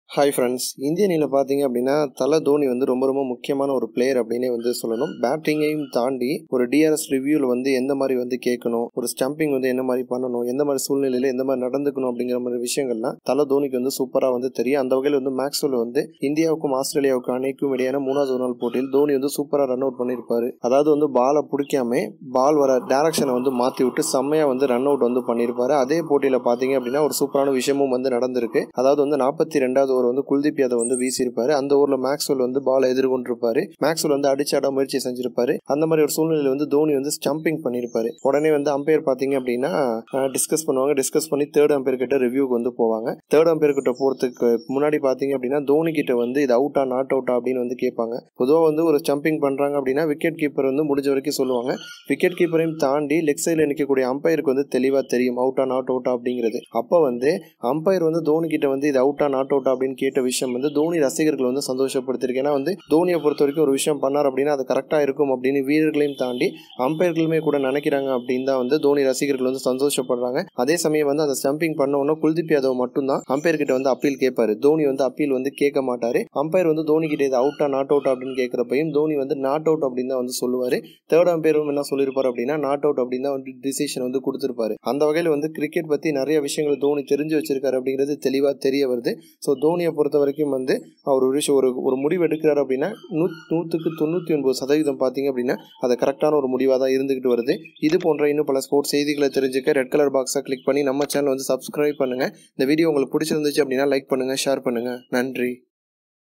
hi friends இந்திய அணியில் பார்த்தீங்க அப்படின்னா தலை தோனி வந்து ரொம்ப ரொம்ப முக்கியமான ஒரு பிளேயர் அப்படின்னே வந்து சொல்லணும் பேட்டிங்கையும் தாண்டி ஒரு டிஆர்எஸ் ரிவ்யூவில் வந்து எந்த மாதிரி வந்து கேட்கணும் ஒரு ஸ்டம்பிங் வந்து என்ன மாதிரி பண்ணணும் எந்த மாதிரி சூழ்நிலையில் எந்த மாதிரி நடந்துக்கணும் அப்படிங்கிற மாதிரி விஷயங்கள்லாம் தலை தோனிக்கு வந்து சூப்பராக வந்து தெரியும் அந்த வகையில் வந்து மேக்ஸ்வெல் வந்து இந்தியாவுக்கும் ஆஸ்திரேலியாவுக்கும் அணிக்கும் இடையான மூணாவது ஒரு நாள் போட்டியில் தோனி வந்து சூப்பராக ரன் அவுட் பண்ணியிருப்பாரு அதாவது வந்து பாலை பிடிக்காம பால் வர டேரக்ஷனை வந்து மாற்றி விட்டு செம்மையாக வந்து ரன் அவுட் வந்து பண்ணியிருப்பாரு அதே போட்டியில் பார்த்தீங்க அப்படின்னா ஒரு சூப்பரான விஷயமும் வந்து நடந்திருக்கு அதாவது வந்து நாற்பத்தி ரெண்டாவது ஓவர் வந்து குல்தீப் யாதவ் வந்து வீசியிருப்பாரு அந்த ஓவரில் மேக்ஸ்வெல் வந்து பாலை எதிர்கொண்டிருப்பாரு மேக்ஸ்வெல் வந்து அடிச்சாட முயற்சி செஞ்சிருப்பாரு அந்த மாதிரி ஒரு சூழ்நிலையில் வந்து தோனி வந்து ஸ்டம்பிங் பண்ணியிருப்பாரு உடனே வந்து அம்பையர் பார்த்தீங்க அப்படின்னா டிஸ்கஸ் பண்ணுவாங்க டிஸ்கஸ் பண்ணி தேர்ட் அம்பையர் கிட்ட ரிவ்யூக்கு வந்து போவாங்க தேர்ட் அம்பையர் கிட்ட போகிறதுக்கு முன்னாடி பார்த்தீங்க அப்படின்னா தோனி கிட்ட வந்து இது அவுட்டா நாட் அவுட்டா அப்படின்னு வந்து கேட்பாங்க பொதுவாக வந்து ஒரு ஸ்டம்பிங் பண்ணுறாங்க அப்படின்னா விக்கெட் கீப்பர் வந்து முடிஞ்ச வரைக்கும் சொல்லுவாங்க விக்கெட் கீப்பரையும் தாண்டி லெக் சைடில் நிற்கக்கூடிய அம்பையருக்கு வந்து தெளிவாக தெரியும் அவுட்டா நாட் அவுட்டா அப்படிங்கிறது அப்போ வந்து அம்பையர் வந்து தோனி கிட்ட வந்து இது அவுட்டா நாட் அவுட்டா அப்படின்னு கேட்ட விஷயம் வந்து தோனி ரசிகர்கள் வந்து சந்தோஷப்படுத்திருக்கு ஏன்னா வந்து தோனியை பொறுத்த வரைக்கும் ஒரு விஷயம் பண்ணார் அப்படின்னா அது கரெக்டாக இருக்கும் அப்படின்னு வீரர்களையும் தாண்டி அம்பையர்களுமே கூட நினைக்கிறாங்க அப்படின்னு தான் வந்து தோனி ரசிகர்கள் வந்து சந்தோஷப்படுறாங்க அதே சமயம் வந்து அந்த ஸ்டம்பிங் பண்ண உடனே குல்தீப் யாதவ் மட்டும்தான் அம்பையர் கிட்ட வந்து அப்பீல் கேட்பாரு தோனி வந்து அப்பீல் வந்து கேட்க மாட்டாரு அம்பையர் வந்து தோனி கிட்ட இது அவுட்டா நாட் அவுட் அப்படின்னு கேட்குறப்பையும் தோனி வந்து நாட் அவுட் அப்படின்னு தான் வந்து சொல்லுவார் தேர்ட் அம்பையரும் என்ன சொல்லியிருப்பாரு அப்படின்னா நாட் அவுட் அப்படின்னு தான் வந்து டிசிஷன் வந்து கொடுத்துருப்பாரு அந்த வகையில் வந்து கிரிக்கெட் பற்றி நிறைய விஷயங்கள் தோனி தெரிஞ்சு வச்சிருக்காரு அப்படிங்கிறது தெளிவாக தெரிய வருது ஸோ தோனியை பொறுத்த வரைக்கும் வந்து அவர் ஒரு விஷயம் ஒரு ஒரு முடிவு எடுக்கிறாரு அப்படின்னா நூ நூற்றுக்கு தொண்ணூற்றி ஒன்பது சதவீதம் பார்த்தீங்க அப்படின்னா அது கரெக்டான ஒரு முடிவாக தான் இருந்துகிட்டு வருது இது போன்ற இன்னும் பல ஸ்போர்ட்ஸ் செய்திகளை தெரிஞ்சுக்க ரெட் கலர் பாக்ஸை கிளிக் பண்ணி நம்ம சேனல் வந்து சப்ஸ்கிரைப் பண்ணுங்கள் இந்த வீடியோ உங்களுக்கு பிடிச்சிருந்துச்சு அப்படின்னா லைக் பண்ணுங்கள் ஷேர் பண்ணுங்கள் நன்றி